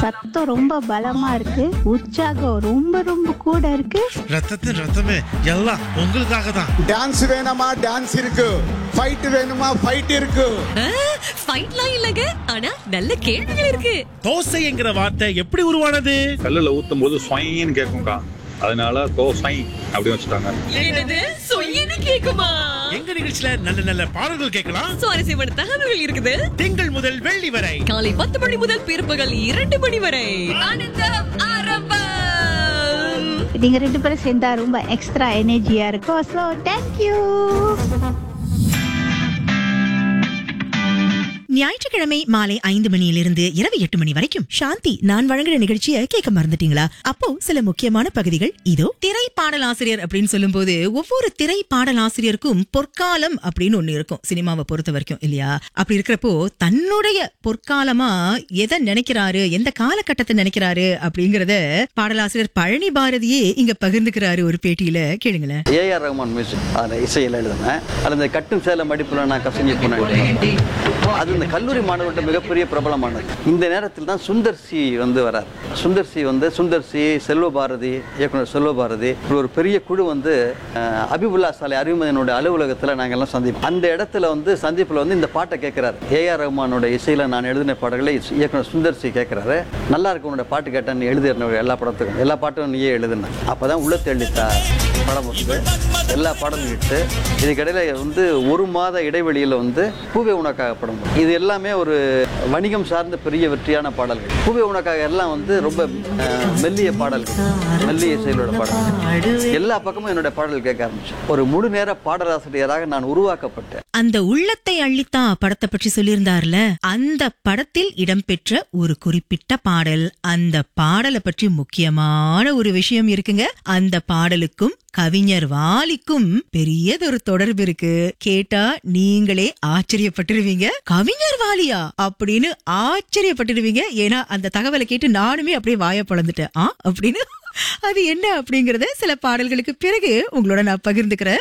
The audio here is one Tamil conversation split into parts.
சத்தம் ரொம்ப பலமா இருக்கு உற்சாகம் ரொம்ப ரொம்ப கூட இருக்கு ரத்தத்தின் ரத்தமே எல்லாம் உங்களுக்காக தான் டான்ஸ் வேணுமா டான்ஸ் இருக்கு ஃபைட் வேணுமா ஃபைட் இருக்கு ஃபைட்லாம் இல்லங்க ஆனா நல்ல கேள்விகள் இருக்கு தோசை என்கிற வார்த்தை எப்படி உருவானது கல்லுல ஊத்தும் போது ஸ்வைன்னு கேட்கும்க்கா அதனால தோ ஸ்வை அப்படி வச்சுட்டாங்க என்னது சொய்யன்னு கேக்குமா எங்க நிகழ்ச்சியில நல்ல நல்ல பாடல்கள் கேட்கலாம் சுவாரஸ்யமான தகவல்கள் இருக்குது திங்கள் முதல் வெள்ளி வரை காலை பத்து மணி முதல் பிற்பகல் இரண்டு மணி வரை ஆனந்தம் ஆரம்பம் நீங்க ரெண்டு பேரும் சேர்ந்தா ரொம்ப எக்ஸ்ட்ரா எனர்ஜியா இருக்கும் ஸோ தேங்க்யூ ஞாயிற்றுக்கிழமை மாலை ஐந்து மணியிலிருந்து இரவு எட்டு மணி வரைக்கும் சாந்தி நான் வழங்குற நிகழ்ச்சியை கேட்க மறந்துட்டீங்களா அப்போ சில முக்கியமான பகுதிகள் இதோ திரை பாடலாசிரியர் அப்படின்னு சொல்லும்போது ஒவ்வொரு திரை பாடலாசிரியருக்கும் பொற்காலம் அப்படின்னு ஒண்ணு இருக்கும் சினிமாவை பொறுத்த வரைக்கும் இல்லையா அப்படி இருக்கிறப்போ தன்னுடைய பொற்காலமா எதை நினைக்கிறாரு எந்த காலகட்டத்தை நினைக்கிறாரு அப்படிங்கறத பாடலாசிரியர் பழனி பாரதியே இங்க பகிர்ந்துக்கிறாரு ஒரு பேட்டியில கேளுங்களேன் ஏஆர் ரஹ்மான் மியூசிக் அதில் இசையில் எழுதினேன் அதில் இந்த கட்டும் சேலம் மடிப்பில் நான் கசங்கி போனேன் அது இந்த கல்லூரி மாணவர்கிட்ட மிகப்பெரிய பிரபலமானது இந்த நேரத்தில் தான் சுந்தர் சி வந்து வரார் சுந்தர் சி வந்து சுந்தர் சி செல்வ பாரதி இயக்குனர் செல்வ பாரதி இப்படி ஒரு பெரிய குழு வந்து அஹ், அபிபுல்லா சாலை அறிவுமதியினுடைய அலுவலகத்தில் நாங்கள் எல்லாம் சந்திப்போம் அந்த இடத்துல வந்து சந்திப்பில் வந்து இந்த பாட்டை கேட்குறாரு ஏஆர் ரஹ்மானோட இசையில் நான் எழுதின பாடல்களை இயக்குனர் சுந்தர் சி கேட்குறாரு நல்லா இருக்கு உன்னோட பாட்டு கேட்டேன் நீ எழுதின எல்லா படத்துக்கும் எல்லா பாட்டும் நீயே எழுதுன அப்போ தான் உள்ள தெளித்தா படம் வந்து எல்லா பாடலும் இட்டு இதுக்கிடையில வந்து ஒரு மாத இடைவெளியில் வந்து பூவே உனக்காக படம் வரும். இது எல்லாமே ஒரு வணிகம் சார்ந்த பெரிய வெற்றியான பாடல்கள் பூவே உனக்காக எல்லாம் வந்து ரொம்ப அஹ், மெல்லிய பாடல்கள் மெல்லிய இசையிலோட பாடல்கள் எல்லா பக்கமும் என்னோட பாடல் கேட்க ஆரம்பிச்சு ஒரு முழு நேர பாடலாசிரியராக நான் உருவாக்கப்பட்டேன் அந்த உள்ளத்தை அள்ளித்தா படத்தை பற்றி சொல்லியிருந்தார்ல அந்த படத்தில் இடம்பெற்ற ஒரு குறிப்பிட்ட பாடல் அந்த பாடலை பற்றி முக்கியமான ஒரு விஷயம் இருக்குங்க அந்த பாடலுக்கும் கவிஞர் வாலிக்கும் பெரியதொரு தொடர்பு இருக்கு கேட்டா நீங்களே ஆச்சரியப்பட்டுருவீங்க கவிஞர் வாலியா அப்படின்னு ஆச்சரியப்பட்டுருவீங்க ஏன்னா அந்த தகவலை கேட்டு நானுமே அப்படியே வாய பொழந்துட்டேன் ஆ அப்படின்னு அது என்ன அப்படிங்கறத சில பாடல்களுக்கு பிறகு உங்களோட நான் பகிர்ந்துக்கிறேன்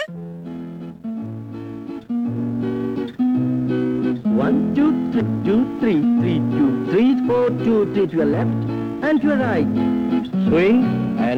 One, two, three, two, three, three, two, three, four, two, three to your left and to your right. Swing,